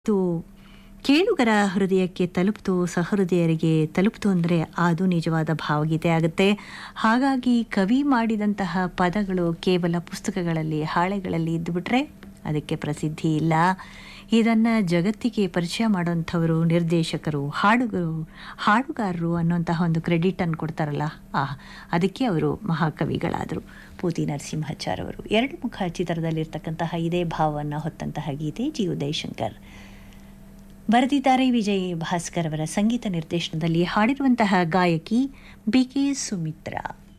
ಇದು ಕೇಳುಗರ ಹೃದಯಕ್ಕೆ ತಲುಪ್ತು ಸಹೃದಯರಿಗೆ ತಲುಪ್ತು ಅಂದರೆ ಅದು ನಿಜವಾದ ಭಾವಗೀತೆ ಆಗುತ್ತೆ ಹಾಗಾಗಿ ಕವಿ ಮಾಡಿದಂತಹ ಪದಗಳು ಕೇವಲ ಪುಸ್ತಕಗಳಲ್ಲಿ ಹಾಳೆಗಳಲ್ಲಿ ಇದ್ದುಬಿಟ್ರೆ ಅದಕ್ಕೆ ಪ್ರಸಿದ್ಧಿ ಇಲ್ಲ ಇದನ್ನು ಜಗತ್ತಿಗೆ ಪರಿಚಯ ಮಾಡೋಂಥವರು ನಿರ್ದೇಶಕರು ಹಾಡುಗರು ಹಾಡುಗಾರರು ಅನ್ನೋಂತಹ ಒಂದು ಕ್ರೆಡಿಟನ್ನು ಕೊಡ್ತಾರಲ್ಲ ಆ ಅದಕ್ಕೆ ಅವರು ಮಹಾಕವಿಗಳಾದರು ಪೂತಿ ನರಸಿಂಹಾಚಾರ್ ಅವರು ಎರಡು ಮುಖ ಚಿತ್ರದಲ್ಲಿರ್ತಕ್ಕಂತಹ ಇದೇ ಭಾವವನ್ನು ಹೊತ್ತಂತಹ ಗೀತೆ ಜಿ ಉದಯಶಂಕರ್ ಬರೆದಿದ್ದಾರೆ ವಿಜಯ್ ಭಾಸ್ಕರ್ ಅವರ ಸಂಗೀತ ನಿರ್ದೇಶನದಲ್ಲಿ ಹಾಡಿರುವಂತಹ ಗಾಯಕಿ ಬಿ ಕೆ ಸುಮಿತ್ರಾ